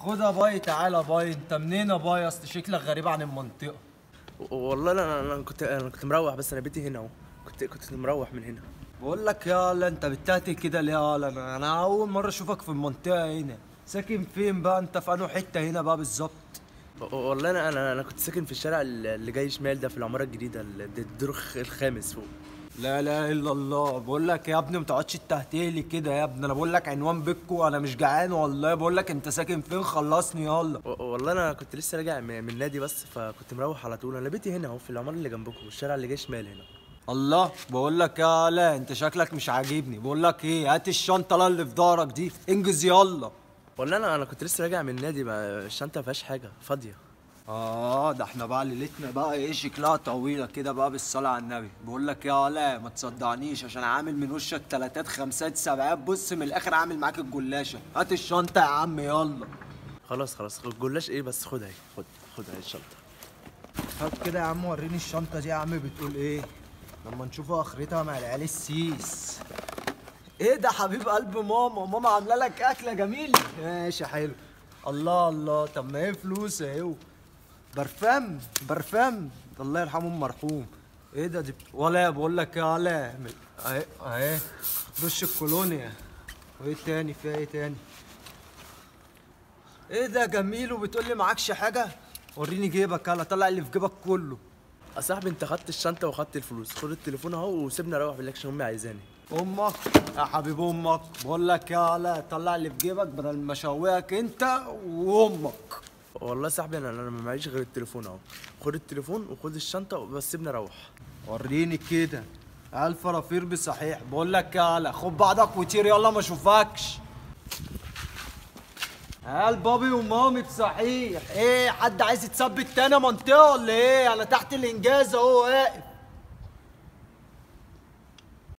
خدها باي تعالى باي انت منين يا باي اصل شكلك غريب عن المنطقه و- والله انا انا كنت انا كنت مروح بس انا بيتي هنا اهو كنت كنت مروح من هنا بقول لك يالا انت بتاتي كده ليه يالا انا انا اول مره اشوفك في المنطقه هنا ساكن فين بقى انت في انو حته هنا بقى بالظبط و- والله انا انا انا كنت ساكن في الشارع اللي جاي شمال ده في العماره الجديده ال- الدور الخ- الخامس فوق لا لا الا الله بقول لك يا ابني ما تقعدش تهتهلي كده يا ابني انا بقول لك عنوان بيتكو انا مش جعان والله بقول لك انت ساكن فين خلصني يلا و- والله انا كنت لسه راجع من من النادي بس فكنت مروح على طول انا بيتي هنا اهو في العماره اللي جنبكم الشارع اللي جاي شمال هنا الله بقول لك يا لا انت شكلك مش عاجبني بقول لك ايه هات الشنطه لا اللي في ظهرك دي انجز يلا والله انا انا كنت لسه راجع من النادي ما الشنطه ما فيهاش حاجه فاضيه اه ده احنا بقى ليلتنا بقى ايه شكلها طويله كده بقى بالصلاه على النبي بقول لك يا لا ما تصدعنيش عشان عامل من وشك تلاتات خمسات سبعات بص من الاخر عامل معاك الجلاشه هات الشنطه يا عم يلا خلاص خلاص الجلاش ايه بس خدها اهي خد خدها اهي الشنطه هات كده يا عم وريني الشنطه دي يا عم بتقول ايه لما نشوف اخرتها مع العيال السيس ايه ده حبيب قلب ماما ماما عامله لك اكله جميله ماشي حلو الله الله طب ما هي فلوس اهو برفان برفان الله يرحمه المرحوم ايه ده دي ولا بقول لك يا ولا اهي اهي دش الكولونيا وايه تاني فيها ايه تاني ايه ده جميل وبتقول لي معكش حاجه وريني جيبك يلا طلع اللي في جيبك كله يا صاحبي انت خدت الشنطه وخدت الفلوس خد التليفون اهو وسيبني اروح بالله عشان امي عايزاني امك يا حبيب امك بقول لك يا لا طلع اللي في جيبك بدل ما اشوقك انت وامك والله يا صاحبي انا انا ما معيش غير التليفون اهو خد التليفون وخد الشنطه وبس سيبني اروح وريني كده الف رفير بصحيح بقول لك يا لا خد بعضك وطير يلا ما اشوفكش هل بابي ومامي بصحيح ايه حد عايز يتثبت تاني منطقه ولا ايه انا تحت الانجاز اهو واقف